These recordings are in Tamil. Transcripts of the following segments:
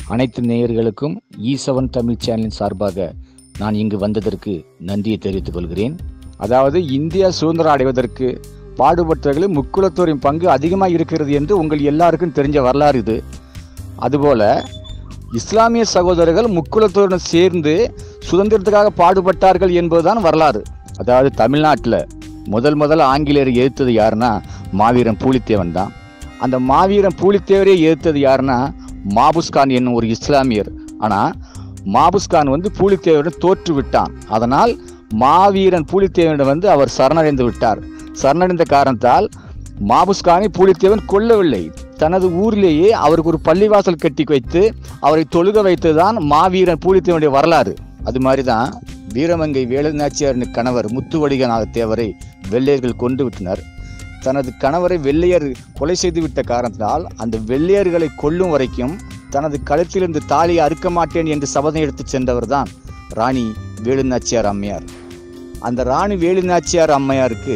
அனைத்து நேயர்களுக்கும் ஈ செவன் தமிழ் சேனலின் சார்பாக நான் இங்கு வந்ததற்கு நன்றியை தெரிவித்துக் கொள்கிறேன் அதாவது இந்தியா சுதந்திரம் அடைவதற்கு பாடுபட்டவர்களில் முக்குலத்தோரின் பங்கு அதிகமாக இருக்கிறது என்று உங்கள் எல்லாருக்கும் தெரிஞ்ச வரலாறு இது அதுபோல இஸ்லாமிய சகோதரர்கள் முக்குலத்தோருடன் சேர்ந்து சுதந்திரத்துக்காக பாடுபட்டார்கள் என்பதுதான் வரலாறு அதாவது தமிழ்நாட்டில் முதல் முதல் ஆங்கிலேயர் எதிர்த்தது யாருன்னா மாவீரன் பூலித்தேவன் தான் அந்த மாவீரன் பூலித்தேவரே எதிர்த்தது யாருன்னா மாபுஸ்கான் என்னும் ஒரு இஸ்லாமியர் ஆனால் மாபுஸ்கான் வந்து பூலித்தேவரிடம் தோற்று விட்டான் அதனால் மாவீரன் பூலித்தேவனிடம் வந்து அவர் சரணடைந்து விட்டார் சரணடைந்த காரணத்தால் மாபுஸ்கானை பூலித்தேவன் கொல்லவில்லை தனது ஊரிலேயே அவருக்கு ஒரு பள்ளிவாசல் கட்டி வைத்து அவரை தொழுக வைத்ததுதான் மாவீரன் பூலித்தேவனுடைய வரலாறு அது மாதிரி தான் வீரமங்கை வேலுநாச்சியாரின் கணவர் முத்துவடிகநாத தேவரை வெள்ளையர்கள் கொண்டு விட்டனர் தனது கணவரை வெள்ளையர் கொலை செய்து விட்ட காரணத்தினால் அந்த வெள்ளையர்களை கொல்லும் வரைக்கும் தனது கழுத்திலிருந்து தாலியை அறுக்க மாட்டேன் என்று சபதம் எடுத்து சென்றவர் தான் ராணி வேலுநாச்சியார் அம்மையார் அந்த ராணி வேலுநாச்சியார் அம்மையாருக்கு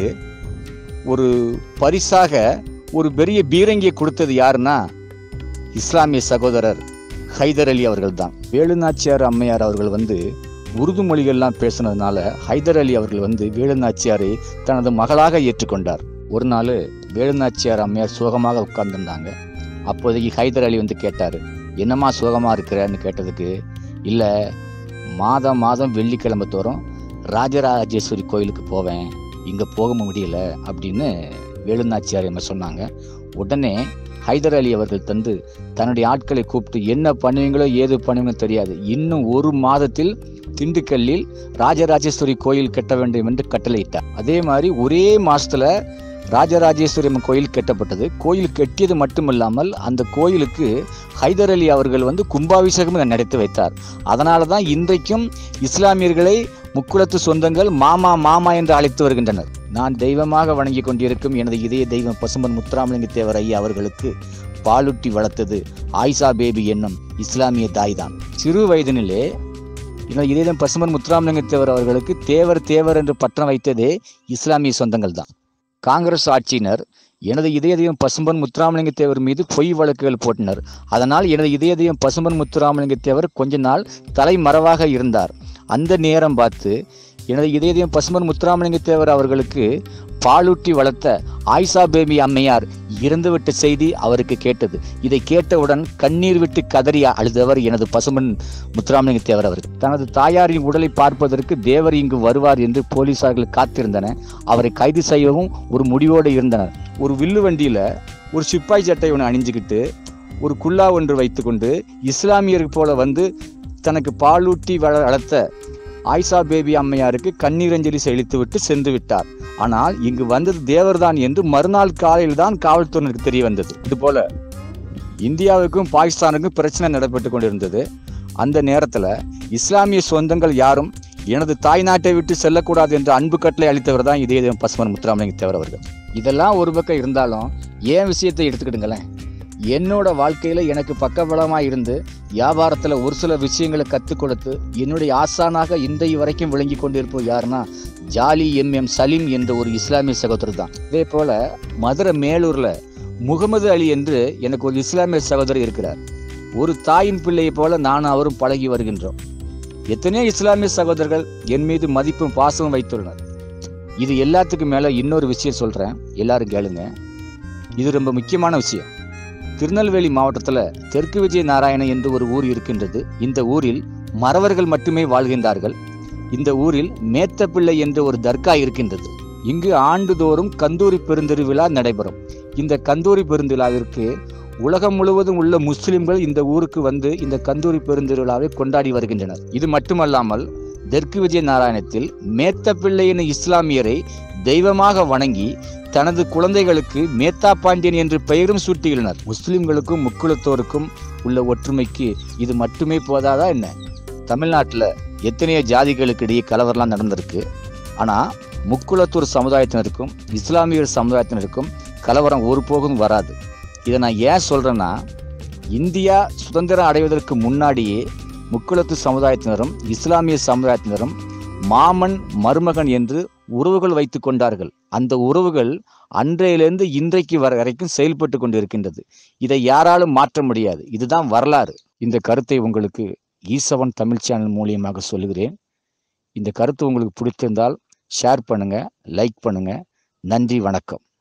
ஒரு பரிசாக ஒரு பெரிய பீரங்கியை கொடுத்தது யாருன்னா இஸ்லாமிய சகோதரர் ஹைதர் அலி அவர்கள் தான் வேலுநாச்சியார் அம்மையார் அவர்கள் வந்து உருது மொழிகள்லாம் பேசுனதுனால ஹைதர் அலி அவர்கள் வந்து வேலுநாச்சியாரை தனது மகளாக ஏற்றுக்கொண்டார் ஒரு நாள் வேலுநாச்சியார் அம்மையார் சோகமாக உட்கார்ந்துருந்தாங்க அப்போதைக்கு ஹைதர் அலி வந்து கேட்டார் என்னம்மா சோகமாக இருக்கிறன்னு கேட்டதுக்கு இல்லை மாதம் மாதம் வெள்ளிக்கிழமை தோறும் ராஜராஜேஸ்வரி கோயிலுக்கு போவேன் இங்கே போக முடியல அப்படின்னு வேலுநாச்சியார் என்ன சொன்னாங்க உடனே ஹைதர் அலி அவர்கள் தந்து தன்னுடைய ஆட்களை கூப்பிட்டு என்ன பண்ணுவீங்களோ ஏது பண்ணுவீங்களோ தெரியாது இன்னும் ஒரு மாதத்தில் திண்டுக்கல்லில் ராஜராஜேஸ்வரி கோயில் கட்ட வேண்டும் என்று கட்டளையிட்டார் அதே மாதிரி ஒரே மாசத்துல ராஜராஜேஸ்வரி அம்மன் கோயில் கட்டப்பட்டது கோயில் கட்டியது மட்டுமல்லாமல் அந்த கோயிலுக்கு ஹைதர் அலி அவர்கள் வந்து கும்பாபிஷேகம் நடத்தி வைத்தார் அதனால தான் இன்றைக்கும் இஸ்லாமியர்களை முக்குளத்து சொந்தங்கள் மாமா மாமா என்று அழைத்து வருகின்றனர் நான் தெய்வமாக வணங்கி கொண்டிருக்கும் எனது இதய தெய்வம் பசும்பன் முத்துராமலிங்க தேவர் ஐயா அவர்களுக்கு பாலுட்டி வளர்த்தது ஆயிஷா பேபி என்னும் இஸ்லாமிய தாய் தான் சிறு வயதினிலே எனது இதயம் பசுமன் முத்துராமலிங்க தேவர் அவர்களுக்கு தேவர் தேவர் என்று பட்டம் வைத்ததே இஸ்லாமிய சொந்தங்கள் தான் காங்கிரஸ் ஆட்சியினர் எனது இதயதயம் பசும்பன் முத்துராமலிங்க தேவர் மீது பொய் வழக்குகள் போட்டனர் அதனால் எனது இதயதயம் பசும்பன் முத்துராமலிங்க தேவர் கொஞ்ச நாள் தலைமறைவாக இருந்தார் அந்த நேரம் பார்த்து எனது இதயதயம் பசும்பன் முத்துராமலிங்க தேவர் அவர்களுக்கு பாலூட்டி வளர்த்த ஆயிஷா பேபி அம்மையார் இறந்துவிட்ட செய்தி அவருக்கு கேட்டது இதை கேட்டவுடன் கண்ணீர் விட்டு கதறி அழுதவர் எனது பசுமன் முத்துராமலிங்க தேவர் அவர்கள் தனது தாயாரின் உடலை பார்ப்பதற்கு தேவர் இங்கு வருவார் என்று போலீசார்கள் காத்திருந்தனர் அவரை கைது செய்யவும் ஒரு முடிவோடு இருந்தனர் ஒரு வில்லு வண்டியில ஒரு சிப்பாய் சட்டை ஒன்று அணிஞ்சுக்கிட்டு ஒரு குல்லா ஒன்று வைத்துக்கொண்டு இஸ்லாமியர் போல வந்து தனக்கு பாலூட்டி வளர்த்த ஆயிஷா பேபி அம்மையாருக்கு கண்ணீரஞ்சலி செலுத்திவிட்டு சென்று விட்டார் ஆனால் இங்கு வந்தது தேவர்தான் என்று மறுநாள் காலையில் தான் காவல்துறையினருக்கு தெரிய வந்தது இது போல இந்தியாவுக்கும் பாகிஸ்தானுக்கும் பிரச்சனை நடைபெற்று கொண்டிருந்தது அந்த நேரத்தில் இஸ்லாமிய சொந்தங்கள் யாரும் எனது தாய் நாட்டை விட்டு செல்லக்கூடாது என்று அன்பு கட்டளை அளித்தவர் தான் இதே பசுமன் முத்துராமலிங்க தேவர் அவர்கள் இதெல்லாம் ஒரு பக்கம் இருந்தாலும் ஏன் விஷயத்தை எடுத்துக்கிடுங்களேன் என்னோட வாழ்க்கையில எனக்கு பக்கபலமாக இருந்து வியாபாரத்தில் ஒரு சில விஷயங்களை கற்றுக் கொடுத்து என்னுடைய ஆசானாக இன்றைய வரைக்கும் விளங்கி கொண்டிருப்போம் யாருன்னா ஜாலி எம் எம் சலீம் என்ற ஒரு இஸ்லாமிய சகோதரர் தான் இதே போல மதுரை மேலூர்ல முகமது அலி என்று எனக்கு ஒரு இஸ்லாமிய சகோதரர் இருக்கிறார் ஒரு தாயின் பிள்ளையை போல நானும் அவரும் பழகி வருகின்றோம் எத்தனையோ இஸ்லாமிய சகோதரர்கள் என் மீது மதிப்பும் பாசமும் வைத்துள்ளனர் இது எல்லாத்துக்கும் மேல இன்னொரு விஷயம் சொல்றேன் எல்லாரும் கேளுங்க இது ரொம்ப முக்கியமான விஷயம் திருநெல்வேலி மாவட்டத்தில் தெற்கு விஜய நாராயணன் என்று ஒரு ஊர் இருக்கின்றது இந்த ஊரில் மறவர்கள் மட்டுமே வாழ்கின்றார்கள் இந்த ஊரில் மேத்தப்பிள்ளை என்ற ஒரு தர்கா இருக்கின்றது இங்கு ஆண்டுதோறும் கந்தூரி பெருந்திருவிழா நடைபெறும் இந்த கந்தூரி பெருந்திருவிழாவிற்கு உலகம் முழுவதும் உள்ள முஸ்லிம்கள் இந்த ஊருக்கு வந்து இந்த கந்தூரி பெருந்திருவிழாவை கொண்டாடி வருகின்றனர் இது மட்டுமல்லாமல் தெற்கு விஜய நாராயணத்தில் மேத்தப்பிள்ளை என இஸ்லாமியரை தெய்வமாக வணங்கி தனது குழந்தைகளுக்கு மேத்தா பாண்டியன் என்று பெயரும் சூட்டியுள்ளனர் முஸ்லிம்களுக்கும் முக்குளத்தோருக்கும் உள்ள ஒற்றுமைக்கு இது மட்டுமே போதாதா என்ன தமிழ்நாட்டில் எத்தனையோ ஜாதிகளுக்கு இடையே கலவரம்லாம் நடந்திருக்கு ஆனால் முக்குளத்தூர் சமுதாயத்தினருக்கும் இஸ்லாமியர் சமுதாயத்தினருக்கும் கலவரம் ஒரு போகும் வராது இதை நான் ஏன் சொல்கிறேன்னா இந்தியா சுதந்திரம் அடைவதற்கு முன்னாடியே முக்குளத்து சமுதாயத்தினரும் இஸ்லாமிய சமுதாயத்தினரும் மாமன் மருமகன் என்று உறவுகள் வைத்துக் கொண்டார்கள் அந்த உறவுகள் அன்றையிலிருந்து இன்றைக்கு வர வரைக்கும் செயல்பட்டு கொண்டிருக்கின்றது இதை யாராலும் மாற்ற முடியாது இதுதான் வரலாறு இந்த கருத்தை உங்களுக்கு ஈசவன் தமிழ் சேனல் மூலியமாக சொல்லுகிறேன் இந்த கருத்து உங்களுக்கு பிடித்திருந்தால் ஷேர் பண்ணுங்க லைக் பண்ணுங்க நன்றி வணக்கம்